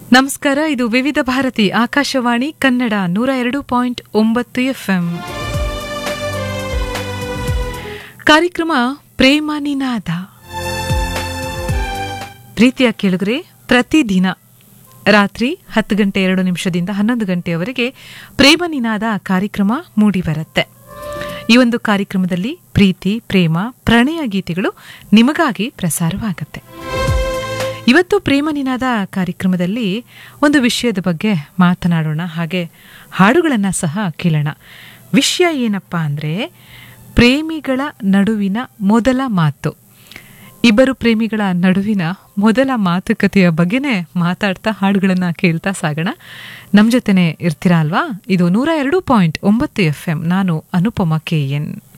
ನಮಸ್ಕಾರ ಇದು ವಿವಿಧ ಭಾರತಿ ಆಕಾಶವಾಣಿ ಕನ್ನಡ ನೂರ ಎರಡು ಪಾಯಿಂಟ್ ಒಂಬತ್ತು ಎಫ್ಎಂ ಕಾರ್ಯಕ್ರಮ ಪ್ರೇಮ ನಿನಾದ ಪ್ರೀತಿಯ ಕೇಳುಗರೆ ಪ್ರತಿದಿನ ರಾತ್ರಿ ಹತ್ತು ಗಂಟೆ ಎರಡು ನಿಮಿಷದಿಂದ ಹನ್ನೊಂದು ಗಂಟೆಯವರೆಗೆ ಪ್ರೇಮ ನಿನಾದ ಕಾರ್ಯಕ್ರಮ ಮೂಡಿಬರುತ್ತೆ ಈ ಒಂದು ಕಾರ್ಯಕ್ರಮದಲ್ಲಿ ಪ್ರೀತಿ ಪ್ರೇಮ ಪ್ರಣಯ ಗೀತೆಗಳು ನಿಮಗಾಗಿ ಪ್ರಸಾರವಾಗುತ್ತೆ ಇವತ್ತು ಪ್ರೇಮ ನಿನಾದ ಕಾರ್ಯಕ್ರಮದಲ್ಲಿ ಒಂದು ವಿಷಯದ ಬಗ್ಗೆ ಮಾತನಾಡೋಣ ಹಾಗೆ ಹಾಡುಗಳನ್ನು ಸಹ ಕೇಳೋಣ ವಿಷಯ ಏನಪ್ಪ ಅಂದರೆ ಪ್ರೇಮಿಗಳ ನಡುವಿನ ಮೊದಲ ಮಾತು ಇಬ್ಬರು ಪ್ರೇಮಿಗಳ ನಡುವಿನ ಮೊದಲ ಮಾತುಕತೆಯ ಬಗ್ಗೆನೇ ಮಾತಾಡ್ತಾ ಹಾಡುಗಳನ್ನು ಕೇಳ್ತಾ ಸಾಗೋಣ ನಮ್ಮ ಜೊತೆನೆ ಇರ್ತೀರಾ ಅಲ್ವಾ ಇದು ನೂರ ಎರಡು ಪಾಯಿಂಟ್ ಒಂಬತ್ತು ಎಫ್ ಎಂ ನಾನು ಅನುಪಮ ಕೆ ಎನ್